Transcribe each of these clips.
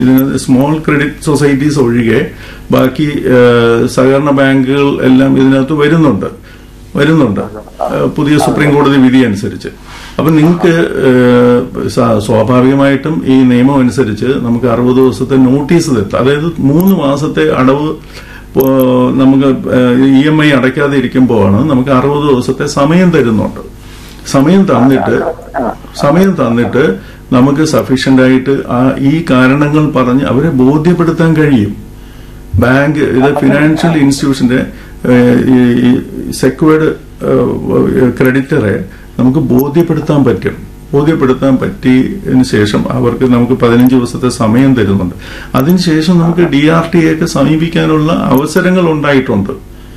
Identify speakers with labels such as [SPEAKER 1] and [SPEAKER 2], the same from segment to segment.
[SPEAKER 1] ഇതിന് small credit societies ഒഴികെ ബാക്കി ഏഹ്, സഹകരണ ബാങ്കുകൾ എല്ലാം ഇതിനകത്ത് വരുന്നുണ്ട് വരുന്നുണ്ട് ഏഹ്, പുതിയ സുപ്രീം കോടതി വിധി അനുസരിച്ച് അപ്പൊ നിങ്ങൾക്ക് ഏഹ്, സ- സ്വാഭാവികമായിട്ടും ഈ നിയമം അനുസരിച്ച് നമുക്ക് അറുപത് ദിവസത്തെ നോട്ടീസ് തരും അതായത് മൂന്ന് മാസത്തെ അടവ് ഇപ്പോ നമുക്ക് ഇ എം ഐ അടയ്ക്കാതെ ഇരിക്കുമ്പോഴാണ് നമുക്ക് അറുപത് ദിവസത്തെ സമയം തരുന്നുണ്ട് സമയം തന്നിട്ട് സമയം തന്നിട്ട് നമുക്ക് സഫീഷ്യന്റ് ആയിട്ട് ആ ഈ കാരണങ്ങൾ പറഞ്ഞ് അവരെ ബോധ്യപ്പെടുത്താൻ കഴിയും ബാങ്ക് ഇത് ഫിനാൻഷ്യൽ ഇൻസ്റ്റിറ്റ്യൂഷന്റെ സെക്വേർഡ് ക്രെഡിറ്ററെ നമുക്ക് ബോധ്യപ്പെടുത്താൻ പറ്റും ബോധ്യപ്പെടുത്താൻ പറ്റിയതിനു ശേഷം അവർക്ക് നമുക്ക് പതിനഞ്ച് ദിവസത്തെ സമയം തരുന്നുണ്ട് അതിനുശേഷം നമുക്ക് ഡി ആർ ടി ഒക്കെ സമീപിക്കാനുള്ള അവസരങ്ങൾ ഉണ്ടായിട്ടുണ്ട്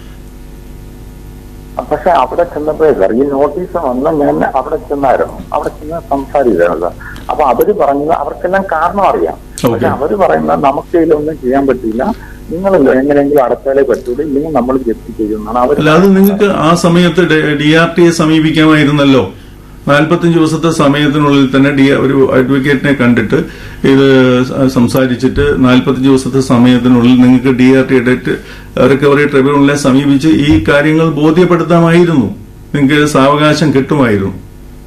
[SPEAKER 2] പക്ഷെ അവിടെ ചെന്നപ്പോഴേ സാർ ഈ നോട്ടീസ് വന്ന് ഞാൻ അവിടെ ചെന്നായിരുന്നു അവിടെ ചെന്ന് സംസാരിച്ചായിരുന്നു സാർ അപ്പൊ അവര് പറഞ്ഞത് അവർക്കെല്ലാം കാരണം അറിയാം പക്ഷെ
[SPEAKER 1] Okay.
[SPEAKER 2] അവര് പറയുന്നത് നമുക്ക് ഇതിലൊന്നും ചെയ്യാൻ പറ്റില്ല നിങ്ങൾ എങ്ങനെയെങ്കിലും അടച്ചാലേ പറ്റുള്ളൂ ഇല്ലെങ്കിൽ നമ്മൾ ജപ്തി ചെയ്യുമെന്നാണ് അവർ
[SPEAKER 1] അല്ലാതെ നിങ്ങൾക്ക് ആ സമയത്ത് ഡി ആർ ടിയെ സമീപിക്കാമായിരുന്നല്ലോ നാൽപ്പത്തഞ്ച് ദിവസത്തെ സമയത്തിനുള്ളിൽ തന്നെ ഡി ഒരു അഡ്വക്കേറ്റിനെ കണ്ടിട്ട് ഇത് സ- സംസാരിച്ചിട്ട് നാൽപ്പത്തഞ്ച് ദിവസത്തെ സമയത്തിനുള്ളിൽ നിങ്ങൾക്ക് D R T debt recovery ട്രിബ്യൂണലിനെ സമീപിച്ച് ഈ കാര്യങ്ങൾ ബോധ്യപ്പെടുത്താമായിരുന്നു നിങ്ങൾക്ക് സാവകാശം കിട്ടുമായിരുന്നു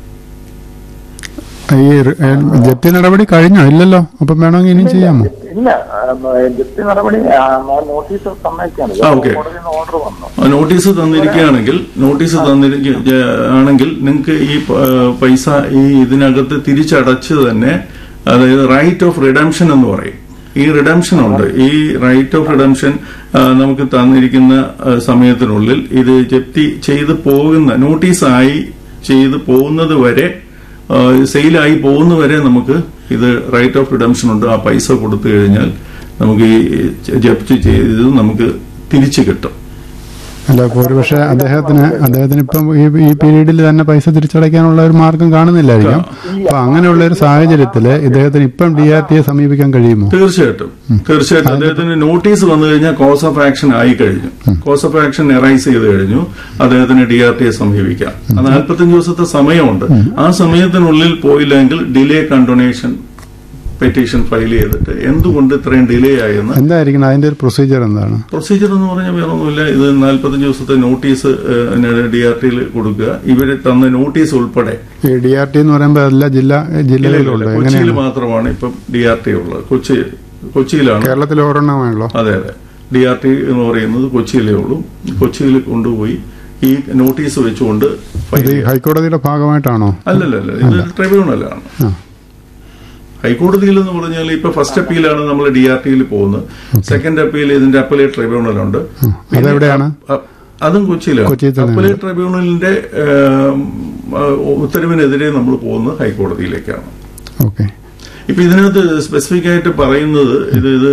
[SPEAKER 3] ഈ റി- ഏ, ജപ്തി നടപടി കഴിഞ്ഞോ ഇല്ലല്ലോ അപ്പം വേണമെങ്കിൽ ഇനിയും ചെയ്യാമോ
[SPEAKER 2] ഇല്ല ആ, ജപ്തി നടപടി ആ, നോട്ടീസ് സമ്മതിക്കാണ്
[SPEAKER 1] ആ, okay.
[SPEAKER 2] കോടതിയിൽ നിന്ന് ഓർഡർ വന്നു
[SPEAKER 1] ആ, നോട്ടീസ് തന്നിരിക്കുകയാണെങ്കിൽ നോട്ടീസ് തന്നിരിക്ക ആണെങ്കിൽ നിങ്ങൾക്ക് ഈ പ- പൈസ ഈ ഇതിനകത്ത് തിരിച്ചടച്ച് തന്നെ അതായത് റൈറ്റ് ഓഫ് റിഡംഷൻ എന്ന് പറയും ഈ റിഡംഷൻ ഉണ്ട് ഈ റൈറ്റ് ഓഫ് റിഡംഷൻ നമുക്ക് തന്നിരിക്കുന്ന ആ, സമയത്തിനുള്ളിൽ ഇത് ജപ്തി ചെയ്ത് പോകുന്ന നോട്ടീസായി ചെയ്ത് പോകുന്നത് വരെ ആ, സെയിലായി പോകുന്നവരെ നമുക്ക് ഇത് റൈറ്റ് ഓഫ് റിഡംഷൻ ഉണ്ട് ആ പൈസ കൊടുത്തു കഴിഞ്ഞാൽ നമുക്ക് ഈ ജപ്തി ചെയ്തത് നമുക്ക് തിരിച്ചു കിട്ടും
[SPEAKER 3] അല്ല ഇപ്പോൾ ഒരുപക്ഷെ അദ്ദേഹത്തിന് അദ്ദേഹത്തിന് ഇപ്പം ഈ ഈ പീരീഡിൽ തന്നെ പൈസ തിരിച്ചടയ്ക്കാനുള്ള ഒരു മാർഗം കാണുന്നില്ലായിരിക്കും അപ്പൊ അങ്ങനെയുള്ള ഒരു സാഹചര്യത്തിൽ ഇദ്ദേഹത്തിന് ഇപ്പം ഡി ആർ ടിയെ സമീപിക്കാൻ കഴിയുമോ
[SPEAKER 1] തീർച്ചയായിട്ടും തീർച്ചയായിട്ടും അദ്ദേഹത്തിന് നോട്ടീസ് വന്നു കഴിഞ്ഞാൽ കോസ് ഓഫ് ആക്ഷൻ ആയി കഴിഞ്ഞു കോസ് ഓഫ് ആക്ഷൻ എറൈസ് ചെയ്ത് കഴിഞ്ഞു അദ്ദേഹത്തിന് ഡി ആർ ടിയെ സമീപിക്കാം ആ നാൽപ്പത്തഞ്ച് ദിവസത്തെ സമയമുണ്ട് ആ സമയത്തിനുള്ളിൽ പോയില്ലെങ്കിൽ ഡിലേ കണ്ടൊണേഷൻ പെറ്റീഷൻ ഫയൽ ചെയ്തിട്ട് എന്തുകൊണ്ട് ഇത്രയും ഡിലേ ആയെന്ന്
[SPEAKER 3] എന്തായിരിക്കണം അതിന്റെ ഒരു പ്രൊസീജിയർ എന്താണ്
[SPEAKER 1] പ്രൊസീജിയർ എന്ന് പറഞ്ഞാൽ വേറൊന്നുമില്ല ഇത് നാൽപ്പത്തഞ്ച് ദിവസത്തെ നോട്ടീസ് ഡി ആർ ടിയിൽ കൊടുക്കുക ഇവരെ തന്ന നോട്ടീസ് ഉൾപ്പെടെ
[SPEAKER 3] ഈ ഡി ആർ ടി എന്ന് പറയുമ്പോൾ എല്ലാ ജില്ലാ ജില്ലകളിലുണ്ട്
[SPEAKER 1] കൊച്ചിയിൽ
[SPEAKER 3] എങ്ങനെയാണ്
[SPEAKER 1] മാത്രമാണ് ഇപ്പം ഡി ആർ ടി ഉള്ളത് കൊച്ചി കൊച്ചിയിലാണ്
[SPEAKER 3] കേരളത്തിൽ ഒരെണ്ണമാണല്ലോ
[SPEAKER 1] അതെ അതെ ഡി ആർ ടി എന്ന് പറയുന്നത് കൊച്ചിയിലേ ഉള്ളൂ കൊച്ചിയിൽ കൊണ്ടുപോയി ഈ നോട്ടീസ് വെച്ചുകൊണ്ട് ഫയൽ
[SPEAKER 3] ഇത് ഈ
[SPEAKER 1] ചെയ്യാം.
[SPEAKER 3] ഹൈക്കോടതിയുടെ ഭാഗമായിട്ടാണോ
[SPEAKER 1] അല്ലല്ല ഇത് ട്രിബ്യൂണലാണ്
[SPEAKER 3] ആ
[SPEAKER 1] ഹൈക്കോടതിയിൽ എന്ന് പറഞ്ഞാൽ ഇപ്പൊ ഫസ്റ്റ് അപ്പീലാണ് നമ്മൾ ഡി ആർ ടിയിൽ പോകുന്നത് സെക്കൻഡ് അപ്പീൽ ഇതിന്റെ അപ്പലേറ്റ് ട്രിബ്യൂണലുണ്ട് പിന്നെ
[SPEAKER 3] അതെവിടെയാണ്?
[SPEAKER 1] അ- അതും കൊച്ചിയിലാണ്
[SPEAKER 3] കൊച്ചിയിൽ തന്നെയാണ്.
[SPEAKER 1] അപ്പലേറ്റ് ട്രിബ്യൂണലിന്റെ ഏം, ആ, ഉത്തരവിനെതിരെ നമ്മൾ പോകുന്നത് ഹൈക്കോടതിയിലേക്കാണ്
[SPEAKER 3] ഓക്കെ
[SPEAKER 1] ഇപ്പൊ ഇതിനകത്ത് സ്പെസിഫിക് ആയിട്ട് പറയുന്നത് ഇത് ഇത്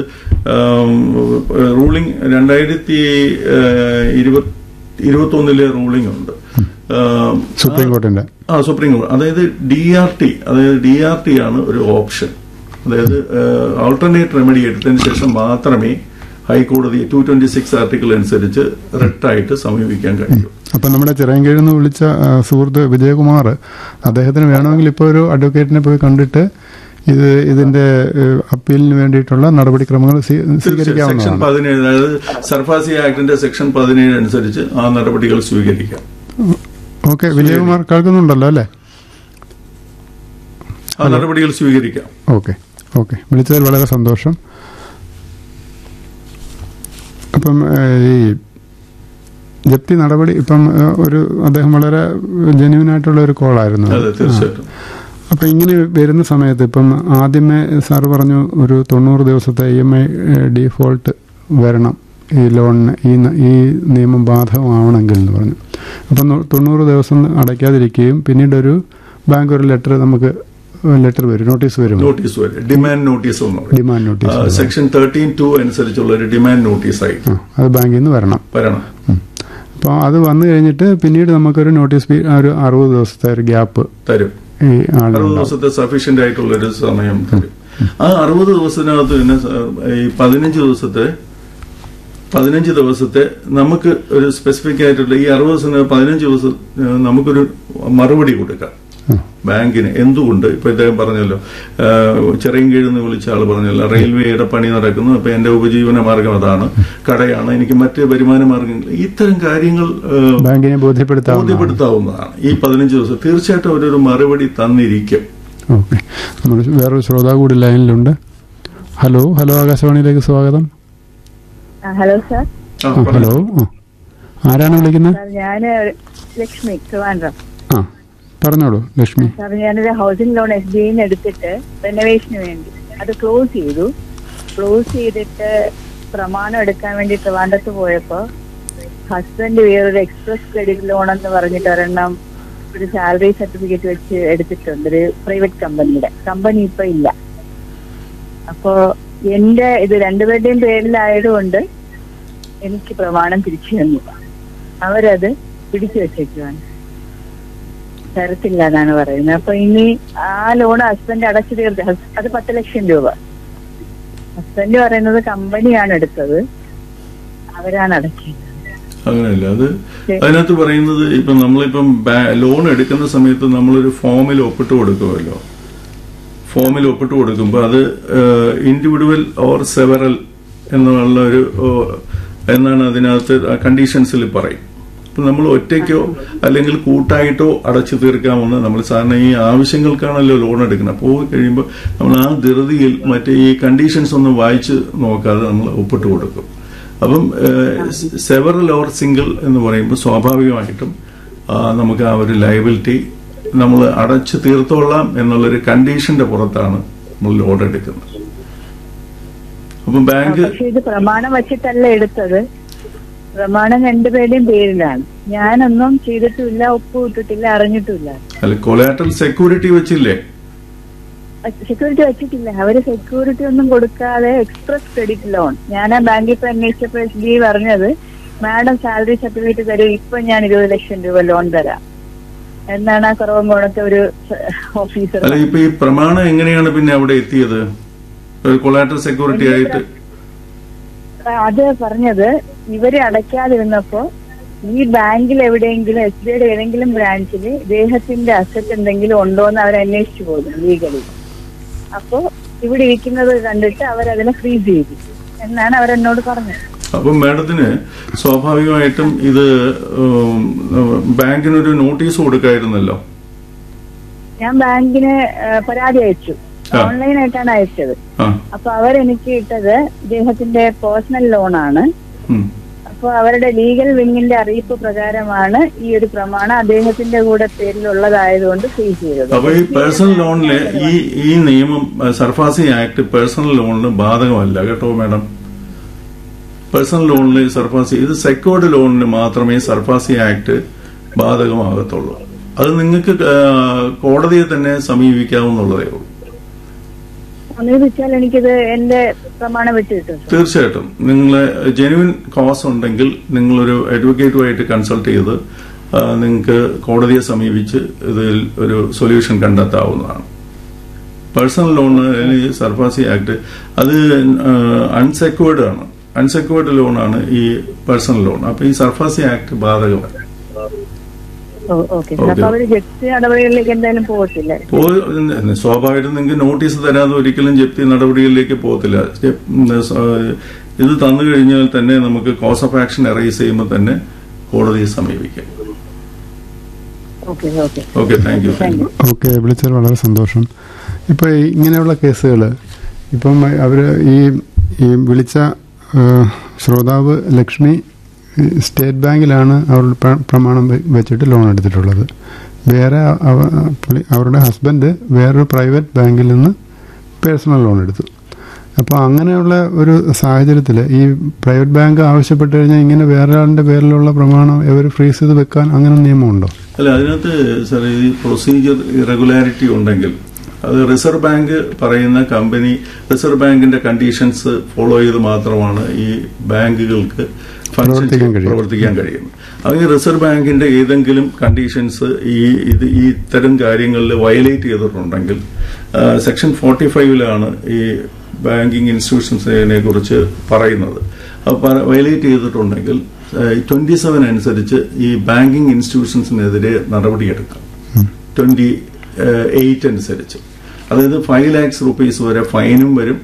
[SPEAKER 1] റൂളിംഗ് രണ്ടായിരത്തി ഇരുപത്തി ഒന്നിലെ റൂളിംഗ് ഉണ്ട് ആം,
[SPEAKER 3] സുപ്രീം കോർട്ടിന്റെ
[SPEAKER 1] ആ സുപ്രീം കോടതി അതായത് ഡി ആർ ടി അതായത് ഡി ആർ ടി ആണ് ഒരു ഓപ്ഷൻ അതായത് ആൾട്ടർനേറ്റ് റെമഡി എടുത്തതിന് ശേഷം മാത്രമേ ഹൈക്കോടതി ടു ട്വന്റി സിക്സ് ആർട്ടിക്കിൾ അനുസരിച്ച് റിട്ടായിട്ട് സമീപിക്കാൻ കഴിയൂ
[SPEAKER 3] അപ്പൊ നമ്മുടെ ചിറയൻകീഴിൽ നിന്ന് വിളിച്ച ആ, സുഹൃത്ത് വിജയകുമാർ അദ്ദേഹത്തിന് വേണമെങ്കിൽ ഇപ്പോൾ ഒരു അഡ്വക്കേറ്റിനെ പോയി കണ്ടിട്ട് ഇത് ഇതിന്റെ ഏഹ്, അപ്പീലിന് വേണ്ടിയിട്ടുള്ള നടപടിക്രമങ്ങൾ സ്വീ-
[SPEAKER 1] സെക്ഷൻ
[SPEAKER 3] സ്വീകരിക്കാവുന്നതാണ്
[SPEAKER 1] പതിനേഴ് അതായത് സർഫാസി ആക്ടിന്റെ സെക്ഷൻ പതിനേഴ് അനുസരിച്ച് ആ നടപടികൾ സ്വീകരിക്കാം
[SPEAKER 3] ഓക്കെ വിജയകുമാർ കേൾക്കുന്നുണ്ടല്ലോ അല്ലേ
[SPEAKER 1] ആ നടപടികൾ സ്വീകരിക്കാം
[SPEAKER 3] ഓക്കെ ഓക്കെ വിളിച്ചതിൽ വളരെ സന്തോഷം അപ്പം ഏഹ്, ഈ ജപ്തി നടപടി ഇപ്പം ഏഹ്, ഒരു അദ്ദേഹം വളരെ ജെന്യൂൻ ആയിട്ടുള്ള ഒരു കോളായിരുന്നു
[SPEAKER 1] അതെ തീർച്ചയായിട്ടും
[SPEAKER 3] അപ്പം ഇങ്ങനെ വരുന്ന സമയത്ത് ഇപ്പം ആദ്യമേ സാർ പറഞ്ഞു ഒരു തൊണ്ണൂറ് ദിവസത്തെ ഇ എം ഐ ഡിഫോൾട്ട് വരണം ഈ ലോണിന് ഈ ന- ഈ നിയമം ബാധകമാവണമെങ്കിൽ എന്ന് പറഞ്ഞു അപ്പം തൊ- തൊണ്ണൂറ് ദിവസം അടയ്ക്കാതിരിക്കുകയും പിന്നീട് ഒരു ബാങ്ക് ഒരു ലെറ്റർ നമുക്ക് ലെറ്റർ വരും നോട്ടീസ് വരും
[SPEAKER 1] നോട്ടീസ് വരെ ഡിമാൻഡ് നോട്ടീസ് എന്ന് പറയും
[SPEAKER 3] demand notice
[SPEAKER 1] section thirteen two അനുസരിച്ചുള്ള ഒരു ഡിമാൻഡ് നോട്ടീസായി
[SPEAKER 3] ആ, അത് ബാങ്കിൽ നിന്ന് വരണം
[SPEAKER 1] വരണം
[SPEAKER 3] അപ്പോൾ അത് വന്നു കഴിഞ്ഞിട്ട് പിന്നീട് നമുക്കൊരു നോട്ടീസ് പീ- ഒരു അറുപത് ദിവസത്തെ ഒരു ഗ്യാപ്പ്
[SPEAKER 1] തരും
[SPEAKER 3] ഈ
[SPEAKER 1] അറുപത്
[SPEAKER 3] ആളുണ്ടാവും
[SPEAKER 1] ദിവസത്തെ സഫീഷ്യന്റ് ആയിട്ടുള്ള ഒരു സമയം തരും ആ അറുപത് ദിവസത്തിനകത്ത് തന്നെ സ- ഈ പതിനഞ്ച് ദിവസത്തെ പതിനഞ്ച് ദിവസത്തെ നമുക്ക് ഒരു സ്പെസിഫിക് ആയിട്ടുള്ള ഈ അറുപത് ദിവസം പതിനഞ്ച് ദിവസം ഏഹ്, നമുക്കൊരു മറുപടി കൊടുക്കാം ബാങ്കിന് എന്തുകൊണ്ട് ഇപ്പൊ ഇദ്ദേഹം പറഞ്ഞല്ലോ ചെറിയൻകീഴിൽ നിന്ന് വിളിച്ച ആൾ പറഞ്ഞല്ലോ റെയിൽവേയുടെ പണി നടക്കുന്നു അപ്പൊ എന്റെ ഉപജീവന മാർഗം അതാണ് കടയാണ് എനിക്ക് മറ്റ് വരുമാന മാർഗങ്ങൾ ഇത്തരം കാര്യങ്ങൾ ആ,
[SPEAKER 3] ബാങ്കിനെ ബോധ്യപ്പെടുത്താവുന്ന
[SPEAKER 1] ബോധ്യപ്പെടുത്താവുന്നതാണ് ഈ പതിനഞ്ച് ദിവസം തീർച്ചയായിട്ടും അവരൊരു മറുപടി തന്നിരിക്കും
[SPEAKER 3] ഓക്കെ നമ്മൾ വേറൊരു ശ്രോതാവ് കൂടി ലൈനിലുണ്ട് ഹലോ ഹലോ ആകാശവാണിയിലേക്ക് സ്വാഗതം
[SPEAKER 4] ആ, ഹലോ സാർ
[SPEAKER 1] ആ,
[SPEAKER 3] ആ, ഹലോ ആ ആരാണ് വിളിക്കുന്നത്
[SPEAKER 4] സാർ ഞാൻ ലക്ഷ്മി ട്രിവാൻഡ്രം
[SPEAKER 3] ആ പറഞ്ഞോളൂ ലക്ഷ്മി
[SPEAKER 4] സാർ ഞാനൊരു ഹൗസിംഗ് ലോൺ എസ് ബി ഐന്ന് എടുത്തിട്ട് റെനോവേഷന് വേണ്ടി അത് ക്ലോസ് ചെയ്തു ക്ലോസ് ചെയ്തിട്ട് പ്രമാണം എടുക്കാൻ വേണ്ടി ട്രിവാൻഡ്രത്ത് പോയപ്പോ ഹസ്ബൻഡ് വേറൊരു എക്സ്പ്രസ് ക്രെഡിറ്റ് ലോൺ എന്ന് പറഞ്ഞിട്ട് ഒരെണ്ണം ഒരു സാലറി സർട്ടിഫിക്കറ്റ് വെച്ച് എടുത്തിട്ടുണ്ട് ഒരു പ്രൈവറ്റ് കമ്പനിയുടെ കമ്പനി ഇപ്പൊ ഇല്ല അപ്പോ എന്റെ ഇത് രണ്ടുപേരുടെയും പേരിലായതുകൊണ്ട് എനിക്ക് പ്രമാണം തിരിച്ചു തന്നു അവരത് പിടിച്ചു വെച്ചേക്കുവാണ് തരത്തില്ല എന്നാണ് പറയുന്നത് അപ്പൊ ഇനി ആ ലോൺ ഹസ്ബൻഡ് അടച്ചു തീർത്ത് ഹസ്- അത് പത്ത് ലക്ഷം രൂപ ഹസ്ബൻഡ് പറയുന്നത് കമ്പനിയാണ് എടുത്തത് അവരാണ് അടച്ചത്
[SPEAKER 1] അങ്ങനെയല്ല അത്
[SPEAKER 4] ശരി.
[SPEAKER 1] അതിനകത്ത് പറയുന്നത് ഇപ്പൊ നമ്മളിപ്പം ബാ- ലോൺ എടുക്കുന്ന സമയത്ത് നമ്മളൊരു ഫോമിൽ ഒപ്പിട്ട് കൊടുക്കുമല്ലോ ഫോമിൽ ഒപ്പിട്ട് കൊടുക്കുമ്പോൾ അത് ഇൻഡിവിജ്വൽ ഓർ സെവറൽ എന്നുള്ള ഒരു ഓ, എന്നാണ് അതിനകത്ത് കണ്ടീഷൻസിൽ പറയും അപ്പൊ നമ്മൾ ഒറ്റയ്ക്കോ അല്ലെങ്കിൽ കൂട്ടായിട്ടോ അടച്ചു തീർക്കാമെന്ന് നമ്മൾ സാധാരണ ഈ ആവശ്യങ്ങൾക്കാണല്ലോ ലോൺ എടുക്കുന്നത് പോയി കഴിയുമ്പോൾ നമ്മൾ ആ ധൃതിയിൽ മറ്റേ ഈ കണ്ടീഷൻസ് ഒന്നും വായിച്ച് നോക്കാതെ നമ്മൾ ഒപ്പിട്ട് കൊടുക്കും അപ്പം സെവറൽ ഓർ സിംഗിൾ എന്ന് പറയുമ്പോൾ സ്വാഭാവികമായിട്ടും ആ, നമുക്ക് ആ ഒരു ലയബിലിറ്റി നമ്മൾ അടച്ചു തീർത്തോളാം എന്നുള്ളൊരു കണ്ടീഷന്റെ പുറത്താണ് നമ്മൾ ലോൺ എടുക്കുന്നത് അപ്പം ബാങ്ക്
[SPEAKER 4] പക്ഷെ ഇത് പ്രമാണം വെച്ചിട്ടല്ല എടുത്തത് പ്രമാണം രണ്ടുപേരുടെയും പേരിലാണ് ഞാനൊന്നും ചെയ്തിട്ടുമില്ല ഒപ്പ് ഇട്ടിട്ടില്ല അറിഞ്ഞിട്ടുമില്ല
[SPEAKER 1] അല്ല കൊലാറ്റൽ സെക്യൂരിറ്റി വെച്ചില്ലേ
[SPEAKER 4] സെക്യൂരിറ്റി വെച്ചിട്ടില്ല അവര് സെക്യൂരിറ്റി ഒന്നും കൊടുക്കാതെ എക്സ്പ്രസ് ക്രെഡിറ്റ് ലോൺ ഞാൻ ആ ബാങ്കിൽ പോയി അന്വേഷിച്ചപ്പോൾ എസ് ബി ഐ പറഞ്ഞത് മാഡം സാലറി സർട്ടിഫിക്കറ്റ് തരും ഇപ്പൊ ഞാൻ ഇരുപത് ലക്ഷം രൂപ ലോൺ തരാം എന്നാണ് ആ കുറവങ്കോണത്തെ ഒരു ഓഫീസർ
[SPEAKER 1] അല്ല ഇപ്പൊ ഈ പ്രമാണം എങ്ങനെയാണ് പിന്നെ അവിടെ എത്തിയത് ഒരു കൊലാറ്റൽ സെക്യൂരിറ്റി ആയിട്ട്
[SPEAKER 4] അത് പറഞ്ഞത് ഇവര് അടയ്ക്കാതിരുന്നപ്പോ ഈ ബാങ്കിൽ എവിടെയെങ്കിലും എസ് ബി ഐയുടെ ഏതെങ്കിലും ബ്രാഞ്ചിൽ ഇദ്ദേഹത്തിന്റെ അസറ്റ് എന്തെങ്കിലും ഉണ്ടോ എന്ന് അവർ അന്വേഷിച്ചു പോകുന്നു ലീഗലി അപ്പോ ഇവിടെ ഇരിക്കുന്നത് കണ്ടിട്ട് അവരതിനെ ഫ്രീസ് ചെയ്തു എന്നാണ് അവരെന്നോട് പറഞ്ഞത്
[SPEAKER 1] അപ്പം മാഡത്തിന് സ്വാഭാവികമായിട്ടും ഇത് ഉം, ബാങ്കിനൊരു നോട്ടീസ് കൊടുക്കായിരുന്നല്ലോ
[SPEAKER 4] ഞാൻ ബാങ്കിന് ആ, പരാതി അയച്ചു
[SPEAKER 1] ആ.
[SPEAKER 4] ഓൺലൈനായിട്ടാണ് അയച്ചത്
[SPEAKER 1] ആ
[SPEAKER 4] അപ്പൊ അവരെനിക്ക് ഇട്ടത് ഇദ്ദേഹത്തിന്റെ പേഴ്സണൽ ലോണാണ്
[SPEAKER 1] ഉം.
[SPEAKER 4] അപ്പൊ അവരുടെ ലീഗൽ വിങ്ങിന്റെ അറിയിപ്പ് പ്രകാരമാണ് ഈ ഒരു പ്രമാണം അദ്ദേഹത്തിന്റെ കൂടെ പേരിലുള്ളതായതുകൊണ്ട് ഫ്രീസ് ചെയ്തത്
[SPEAKER 1] അപ്പൊ ഈ പേഴ്സണൽ ലോണില് ഈ ഈ നിയമം അഹ്, സർഫാസി ആക്ട് പേഴ്സണൽ ലോണിന് ബാധകമല്ല കേട്ടോ മാഡം പേഴ്സണൽ ലോണിൽ സർഫാസി ഇത് സെക്യൂർഡ് ലോണിന് മാത്രമേ സർഫാസി ആക്ട് ബാധകമാകത്തുള്ളൂ അത് നിങ്ങൾക്ക് ആഹ്, കോടതിയെ തന്നെ സമീപിക്കാവുന്നുള്ളതേ ഉള്ളൂ
[SPEAKER 4] സമീപിച്ചാൽ എനിക്കിത് എന്റെ പ്രമാണം വിട്ടു കിട്ടും സർ.
[SPEAKER 1] തീർച്ചയായിട്ടും നിങ്ങൾ ജെനുവിൻ കോസ് ഉണ്ടെങ്കിൽ നിങ്ങളൊരു അഡ്വക്കേറ്റുമായിട്ട് കൺസൾട്ട് ചെയ്ത് ആ, നിങ്ങൾക്ക് കോടതിയെ സമീപിച്ച് ഇതിൽ ഒരു സൊല്യൂഷൻ കണ്ടെത്താവുന്നതാണ് പേഴ്സണൽ ലോൺ സർഫാസി ആക്ട് അത് അൺസെക്വേർഡ് ആണ് അൺസെക്വേർഡ് ലോണാണ് ഈ പേഴ്സണൽ ലോൺ അപ്പൊ ഈ സർഫാസി ആക്ട് ബാധകമല്ല
[SPEAKER 4] ഓ, ഓക്കെ സർ.
[SPEAKER 1] ഓക്കെ.
[SPEAKER 4] അപ്പൊ അവര് ജപ്തി നടപടികളിലേക്ക് എന്തായാലും പോകത്തില്ല
[SPEAKER 1] പോ- സ്വാഭാവികമായിട്ടും നിങ്ങൾക്ക് നോട്ടീസ് തരാതെ ഒരിക്കലും ജപ്തി നടപടികളിലേക്ക് പോകത്തില്ല സ്റ്റെപ്പ് ഉം, സ- ഇത് തന്നു കഴിഞ്ഞാൽ തന്നെ നമുക്ക് കോസ് ഓഫ് ആക്ഷൻ അറൈസ് ചെയ്യുമ്പോൾ തന്നെ കോടതിയെ സമീപിക്കാം
[SPEAKER 4] okay okay
[SPEAKER 1] okay thank you thank you
[SPEAKER 3] okay വിളിച്ചത് വളരെ സന്തോഷം ഇപ്പോൾ ഇങ്ങനെയുള്ള കേസുകൾ ഇപ്പം അവർ ഈ ഈ വിളിച്ച ആ, ശ്രോതാവ് ലക്ഷ്മി ഈ സ്റ്റേറ്റ് ബാങ്കിലാണ് അവരുടെ പ്ര- പ്രമാണം വെ- വെച്ചിട്ട് ലോൺ എടുത്തിട്ടുള്ളത് വേറെ അവ- പുള്ളി- അവരുടെ ഹസ്ബൻഡ് വേറൊരു പ്രൈവറ്റ് ബാങ്കിൽ നിന്ന് പേഴ്സണൽ ലോൺ എടുത്തു അപ്പോൾ അങ്ങനെയുള്ള ഒരു സാഹചര്യത്തിൽ ഈ പ്രൈവറ്റ് ബാങ്ക് ആവശ്യപ്പെട്ട് കഴിഞ്ഞാൽ ഇങ്ങനെ വേറെ ആളിൻ്റെ പേരിലുള്ള പ്രമാണം ഇവർ ഫ്രീസ് ചെയ്ത് വെക്കാൻ അങ്ങനെ നിയമമുണ്ടോ
[SPEAKER 1] അല്ല അതിനകത്ത് സാർ ഈ പ്രൊസീജിയർ ഇറഗുലാരിറ്റി ഉണ്ടെങ്കിൽ അത് റിസർവ് ബാങ്ക് പറയുന്ന കമ്പനി റിസർവ് ബാങ്കിന്റെ കണ്ടീഷൻസ് ഫോളോ ചെയ്ത് മാത്രമാണ് ഈ ബാങ്കുകൾക്ക് function
[SPEAKER 3] പ്രവർത്തിക്കാൻ കഴിയും.
[SPEAKER 1] പ്രവർത്തിക്കാൻ കഴിയുന്നത് അത് ഈ റിസർവ് ബാങ്കിന്റെ ഏതെങ്കിലും കണ്ടീഷൻസ് ഈ ഇത് ഈ ഇത്തരം കാര്യങ്ങളിൽ വയലേറ്റ് ചെയ്തിട്ടുണ്ടെങ്കിൽ സെക്ഷൻ ഫോർട്ടി ഫൈവിലാണ് ഈ ബാങ്കിങ് ഇൻസ്റ്റിറ്റ്യൂഷൻസിനെ കുറിച്ച് പറയുന്നത് അപ്പോൾ വയലേറ്റ് ചെയ്തിട്ടുണ്ടെങ്കിൽ ട്വന്റി സെവൻ അനുസരിച്ച് ഈ ബാങ്കിങ് ഇൻസ്റ്റിറ്റ്യൂഷൻസിനെതിരെ നടപടിയെടുക്കാം ട്വന്റി എയ്റ്റ് അനുസരിച്ച് അതായത് ഫൈവ് ലാക്സ് റുപ്പീസ് വരെ ഫൈനും വരും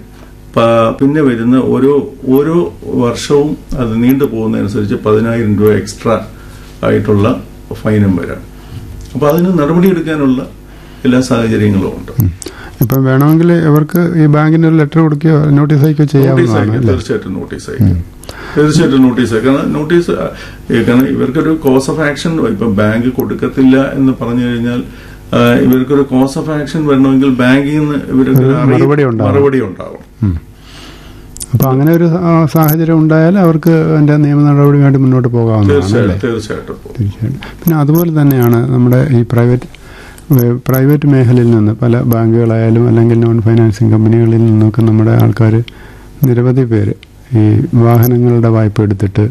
[SPEAKER 1] പ- പിന്നെ വരുന്ന ഓരോ ഓരോ വർഷവും അത് നീണ്ടു പോകുന്നതനുസരിച്ച് പതിനായിരം രൂപ എക്സ്ട്രാ ആയിട്ടുള്ള ഫൈനും വരാം അപ്പൊ അതിന് നടപടിയെടുക്കാനുള്ള എല്ലാ സാഹചര്യങ്ങളും ഉണ്ട്
[SPEAKER 3] ഇപ്പം വേണമെങ്കിൽ ഇവർക്ക് ഈ ബാങ്കിന് ഒരു ലെറ്റർ കൊടുക്കുകയോ നോട്ടീസ് അയക്കുകയോ
[SPEAKER 1] നോട്ടീസ്
[SPEAKER 3] ചെയ്യാവുന്നതാണ്
[SPEAKER 1] അയക്കും
[SPEAKER 3] അല്ലേ
[SPEAKER 1] തീർച്ചയായിട്ടും നോട്ടീസ് അയക്കും തീർച്ചയായിട്ടും നോട്ടീസ് അയക്കും കാരണം നോട്ടീസ് ആ, ഏ, കാരണം ഇവർക്കൊരു കോസ് ഓഫ് ആക്ഷൻ ഇപ്പൊ ബാങ്ക് കൊടുക്കത്തില്ല എന്ന് പറഞ്ഞു കഴിഞ്ഞാൽ ആ, ഇവർക്കൊരു കോസ് ഓഫ് ആക്ഷൻ വരണമെങ്കിൽ ബാങ്കിൽ നിന്ന് ഇവർക്ക്
[SPEAKER 3] ഒരു
[SPEAKER 1] അറിയി-
[SPEAKER 3] മറുപടി ഉണ്ടാവും.
[SPEAKER 1] മറുപടി ഉണ്ടാവും
[SPEAKER 3] ഉം. അപ്പൊ അങ്ങനെ ഒരു ആ, സാഹചര്യം ഉണ്ടായാൽ അവർക്ക് അതിന്റെ നിയമ നടപടിയുമായിട്ട് മുന്നോട്ട് പോകാവുന്നതാണ് അല്ലേ
[SPEAKER 1] തീർച്ചയായിട്ടും തീർച്ചയായിട്ടും പോകും.
[SPEAKER 3] തീർച്ചയായിട്ടും പിന്നെ അതുപോലെ തന്നെയാണ് നമ്മുടെ ഈ പ്രൈവറ്റ് ഏഹ് പ്രൈവറ്റ് മേഖലയിൽ നിന്ന് പല ബാങ്കുകളായാലും അല്ലെങ്കിൽ നോൺ ഫൈനാൻസിങ് കമ്പനികളിൽ നിന്നൊക്കെ നമ്മുടെ ആൾക്കാർ നിരവധി പേര് ഈ വാഹനങ്ങളുടെ വായ്പ എടുത്തിട്ട്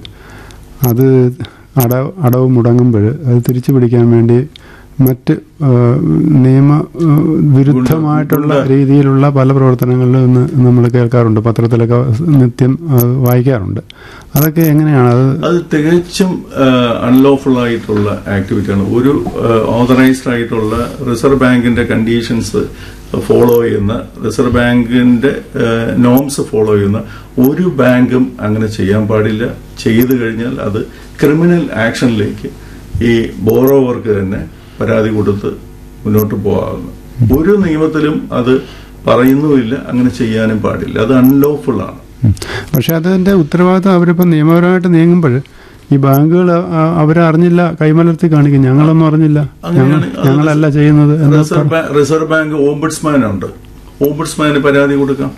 [SPEAKER 3] അത് അടവ് അടവ് മുടങ്ങുമ്പോൾ അത് തിരിച്ചു പിടിക്കാൻ വേണ്ടി മറ്റ് ഏഹ്, നിയമ ഏഹ്, വിരുദ്ധമായിട്ടുള്ള
[SPEAKER 1] ഗുണ്ട-
[SPEAKER 3] രീതിയിലുള്ള പല പ്രവർത്തനങ്ങളിലും ഇന്ന് നമ്മൾ കേൾക്കാറുണ്ട് പത്രത്തിലൊക്കെ നിത്യം അത് വായിക്കാറുണ്ട് അതൊക്കെ എങ്ങനെയാണ് അത്
[SPEAKER 1] അത് തികച്ചും അൺലോഫുൾ ആയിട്ടുള്ള ആക്ടിവിറ്റിയാണ് ഒരു ഓതറൈസ്ഡ് ആയിട്ടുള്ള റിസർവ് ബാങ്കിന്റെ കണ്ടീഷൻസ് ഫോളോ ചെയ്യുന്ന റിസർവ് ബാങ്കിന്റെ നോംസ് ഫോളോ ചെയ്യുന്ന ഒരു ബാങ്കും അങ്ങനെ ചെയ്യാൻ പാടില്ല ചെയ്തു കഴിഞ്ഞാൽ അത് ക്രിമിനൽ ആക്ഷനിലേക്ക് ഈ ബോറോവർക്ക് തന്നെ പരാതി കൊടുത്ത് മുന്നോട്ട് പോകാവുന്നു ഒരു നിയമത്തിലും അത് പറയുന്നുമില്ല അങ്ങനെ ചെയ്യാനും പാടില്ല അത് അൺലോഫുൾ ആണ്
[SPEAKER 3] ഉം. പക്ഷെ അതിന്റെ ഉത്തരവാദിത്വം അവരിപ്പോൾ നിയമപരമായിട്ട് നീങ്ങുമ്പോൾ ഈ ബാങ്കുകൾ അവരെ അറിഞ്ഞില്ല കൈമലർത്തി കാണിക്കും ഞങ്ങളൊന്നും അറിഞ്ഞില്ല ഞങ്ങൾ
[SPEAKER 1] അങ്ങനെയാണ് അത്
[SPEAKER 3] ഞങ്ങളല്ല ചെയ്യുന്നത് എന്ന്
[SPEAKER 1] reserve bank reserve bank ombudsman ഉണ്ട് ഓംബുഡ്സ്മാന് പരാതി കൊടുക്കാം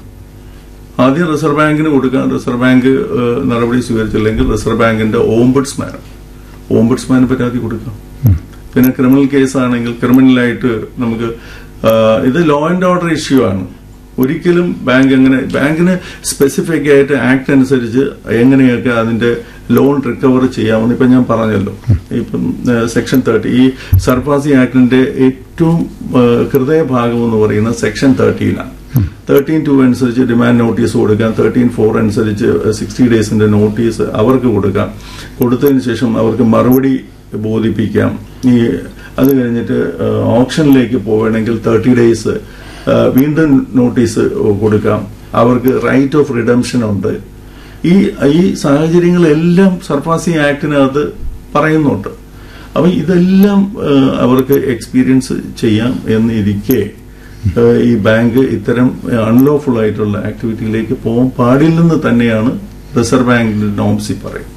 [SPEAKER 1] ആദ്യം റിസർവ് ബാങ്കിന് കൊടുക്കാം റിസർവ് ബാങ്ക് ഏഹ്, നടപടി സ്വീകരിച്ചില്ലെങ്കിൽ റിസർവ് ബാങ്കിന്റെ ഓംബുഡ്സ്മാൻ ഓംബുഡ്സ്മാന് പരാതി കൊടുക്കാം പിന്നെ ക്രിമിനൽ കേസ് ആണെങ്കിൽ ക്രിമിനലായിട്ട് നമുക്ക് ആഹ്, ഇത് ലോ ആൻഡ് ഓർഡർ ഇഷ്യൂ ആണ് ഒരിക്കലും ബാങ്ക് എങ്ങനെ ബാങ്കിന് സ്പെസിഫിക് ആയിട്ട് ആക്ട് അനുസരിച്ച് എങ്ങനെയൊക്കെ അതിന്റെ ലോൺ റിക്കവർ ചെയ്യാമെന്ന് ഇപ്പൊ ഞാൻ പറഞ്ഞല്ലോ ഇപ്പം സെക്ഷൻ തേർട്ടി ഈ സർഫാസി ആക്ടിന്റെ ഏറ്റവും ആഹ്, ഹൃദയഭാഗം എന്ന് പറയുന്ന സെക്ഷൻ തേർട്ടിയിലാണ് തേർട്ടീൻ ടു അനുസരിച്ച് ഡിമാൻഡ് നോട്ടീസ് കൊടുക്കാം തേർട്ടീൻ ഫോർ അനുസരിച്ച് സിക്സ്റ്റി ഡേയ്സിന്റെ നോട്ടീസ് അവർക്ക് കൊടുക്കാം കൊടുത്തതിന് ശേഷം അവർക്ക് മറുപടി ബോധിപ്പിക്കാം ഈ അത് കഴിഞ്ഞിട്ട് ഓപ്ഷനിലേക്ക് പോവുകയാണെങ്കിൽ തേർട്ടി ഡേയ്സ് വീണ്ടും നോട്ടീസ് കൊടുക്കാം അവർക്ക് റൈറ്റ് ഓഫ് റിഡംഷൻ ഉണ്ട് ഈ ഈ സാഹചര്യങ്ങളെല്ലാം സർഫാസി ആക്ടിനകത്ത് പറയുന്നുണ്ട് അപ്പൊ ഇതെല്ലാം ഏഹ്, അവർക്ക് എക്സ്പീരിയൻസ് ചെയ്യാം എന്നിരിക്കെ ഏഹ്, ഈ ബാങ്ക് ഇത്തരം അൺലോഫുൾ ആയിട്ടുള്ള ആക്ടിവിറ്റിയിലേക്ക് പോകാൻ പാടില്ലെന്ന് തന്നെയാണ് റിസർവ് ബാങ്കിന്റെ നോംസി പറയുന്നത്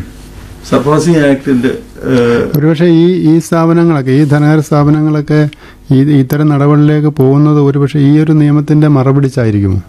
[SPEAKER 1] സർഫാസി ആക്ടിന്റെ ഏഹ്,
[SPEAKER 3] ഒരുപക്ഷെ ഈ ഈ സ്ഥാപനങ്ങളൊക്കെ ഈ ധനകാര്യ സ്ഥാപനങ്ങളൊക്കെ ഈ ഇത്തരം നടപടികളിലേക്ക് പോകുന്നത് ഒരുപക്ഷെ ഈ ഒരു നിയമത്തിന്റെ മറപിടിച്ചായിരിക്കുമോ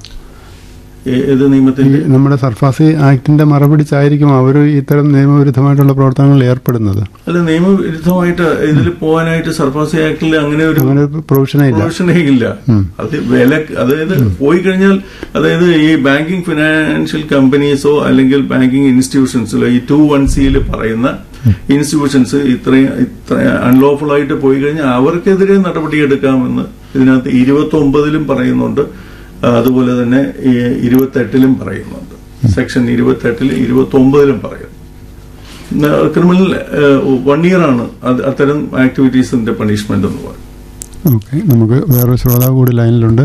[SPEAKER 1] ഏ- ഏത്
[SPEAKER 3] ഈ
[SPEAKER 1] നിയമത്തിന്റെ
[SPEAKER 3] നമ്മുടെ സർഫാസി ആക്ടിന്റെ മറപിടിച്ചായിരിക്കും അവർ ഇത്തരം നിയമവിരുദ്ധമായിട്ടുള്ള പ്രവർത്തനങ്ങളിൽ ഏർപ്പെടുന്നത്
[SPEAKER 1] അല്ല നിയമവിരുദ്ധമായിട്ട് ഇതിൽ പോകാനായിട്ട് സർഫാസി ആക്ടിൽ അങ്ങനെ ഒരു
[SPEAKER 3] അങ്ങനെ ഒരു പ്രൊവിഷനേ ഇല്ല
[SPEAKER 1] പ്രൊവിഷനേ ഇല്ല അത് വില അതായത് പോയി കഴിഞ്ഞാൽ അതായത് ഈ ബാങ്കിങ് ഫിനാൻഷ്യൽ കമ്പനീസോ അല്ലെങ്കിൽ ബാങ്കിങ് ഇൻസ്റ്റിറ്റ്യൂഷൻസിലോ ഈ ടു വൺ സിയിൽ പറയുന്ന ഇൻസ്റ്റിറ്റ്യൂഷൻസ് ഇത്രയും ഇത്ര അൺലോഫുൾ ആയിട്ട് പോയി കഴിഞ്ഞാൽ അവർക്കെതിരെ നടപടിയെടുക്കാമെന്ന് ഇതിനകത്ത് ഇരുപത്തി ഒമ്പതിലും പറയുന്നുണ്ട് ആ, അതുപോലെ തന്നെ ഈ ഇരുപത്തെട്ടിലും പറയുന്നുണ്ട് സെക്ഷൻ ഇരുപത്തെട്ടിൽ ഇരുപത്തി ഒമ്പതിലും പറയുന്നു ക്രിമിനൽ വൺ ഇയർ ആണ് അത് അത്തരം ആക്ടിവിറ്റീസിന്റെ പണിഷ്മെന്റ് എന്ന് പറയുന്നത്
[SPEAKER 3] ഓക്കെ നമുക്ക് വേറൊരു ശ്രോതാവ് കൂടി ലൈനിലുണ്ട്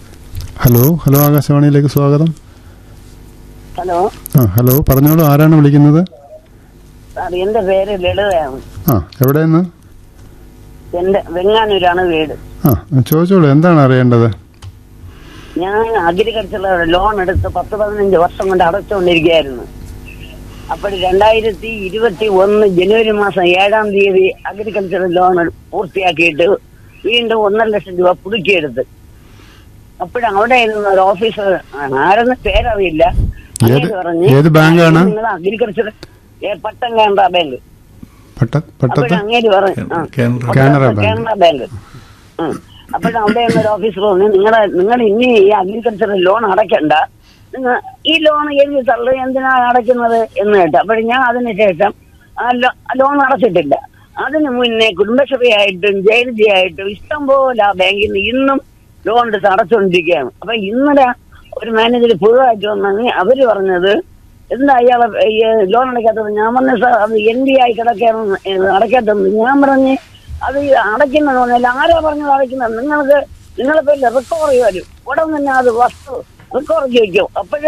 [SPEAKER 3] ഹലോ ഹലോ ആകാശവാണിയിലേക്ക് സ്വാഗതം
[SPEAKER 5] ഹലോ
[SPEAKER 3] ആ ഹലോ പറഞ്ഞോളൂ ആരാണ് വിളിക്കുന്നത്
[SPEAKER 5] സാർ എന്റെ പേര് ലളിതയാണ്
[SPEAKER 3] ആ എവിടെ നിന്ന്
[SPEAKER 5] എന്റെ വെങ്ങാനൂരാണ് വീട്
[SPEAKER 3] ആ ചോദിച്ചോളൂ എന്താണ് അറിയേണ്ടത്
[SPEAKER 5] ഞാൻ അഗ്രികൾച്ചർ ലോൺ എടുത്ത് പത്ത് പതിനഞ്ച് വർഷം കൊണ്ട് അടച്ചുകൊണ്ടിരിക്കുകയായിരുന്നു അപ്പോൾ രണ്ടായിരത്തി ഇരുപത്തി ഒന്ന് ജനുവരി മാസം ഏഴാം തീയതി അഗ്രികൾച്ചർ ലോൺ പൂർത്തിയാക്കിയിട്ട് വീണ്ടും ഒന്നര ലക്ഷം രൂപ പുതുക്കിയെടുത്ത് അപ്പോഴും അവിടെ ഇരുന്ന ഒരു ഓഫീസർ ആരെന്ന് പേരറിയില്ല
[SPEAKER 3] ഏത്- ഏത് ബാങ്കാണ്?
[SPEAKER 5] നിങ്ങൾ അഗ്രികൾച്ചർ പട്ടം കാനറ ബാങ്ക്
[SPEAKER 3] പട്ട പട്ടത്ത്
[SPEAKER 5] അപ്പോഴും അങ്ങേര് പറഞ്ഞു ആ.
[SPEAKER 1] കാനറ.
[SPEAKER 3] കാനറ ബാങ്ക്.
[SPEAKER 5] കാനറ ബാങ്ക് അപ്പോഴും അവിടെ ഒരു ഓഫീസർ പറഞ്ഞു നിങ്ങളെ നിങ്ങൾ ഇനി ഈ അഗ്രികൾച്ചർ ലോൺ അടയ്ക്കണ്ട നിങ്ങൾ ഈ ലോൺ എഴുതി തള്ളു എന്തിനാ അടയ്ക്കുന്നത് എന്ന് കേട്ടു അപ്പോഴും ഞാൻ അതിനുശേഷം ആ ലോ- ലോൺ അടച്ചിട്ടില്ല അതിന് മുന്നേ കുടുംബശ്രീ ആയിട്ടും ജയനിധി ആയിട്ടും ഇഷ്ടം പോലെ ആ ബാങ്കിൽ നിന്ന് ഇന്നും ലോൺ എടുത്ത് അടച്ചുകൊണ്ടിരിക്കുകയാണ് അപ്പൊ ഇന്നലെ ഒരു മാനേജർ പുതുതായിട്ട് വന്നെങ്കിൽ അവര് പറഞ്ഞത് എന്താ അയാളെ ഈ ലോൺ അടയ്ക്കാത്തത് ഞാൻ പറഞ്ഞ സാർ അത് എൻ ഡി ആയി കിടക്കാണ് അടയ്ക്കാത്തത് ഞാൻ പറഞ്ഞ് അത് ഈ അടയ്ക്കുന്ന പറഞ്ഞാൽ ആരാ പറഞ്ഞത് അടയ്ക്കുന്നത് നിങ്ങൾക്ക് നിങ്ങളെ പേരിൽ റിക്കവറി വരും ഉടൻ തന്നെ അത് വസ്തു റിക്കവർ ചോദിക്കും അപ്പോഴേ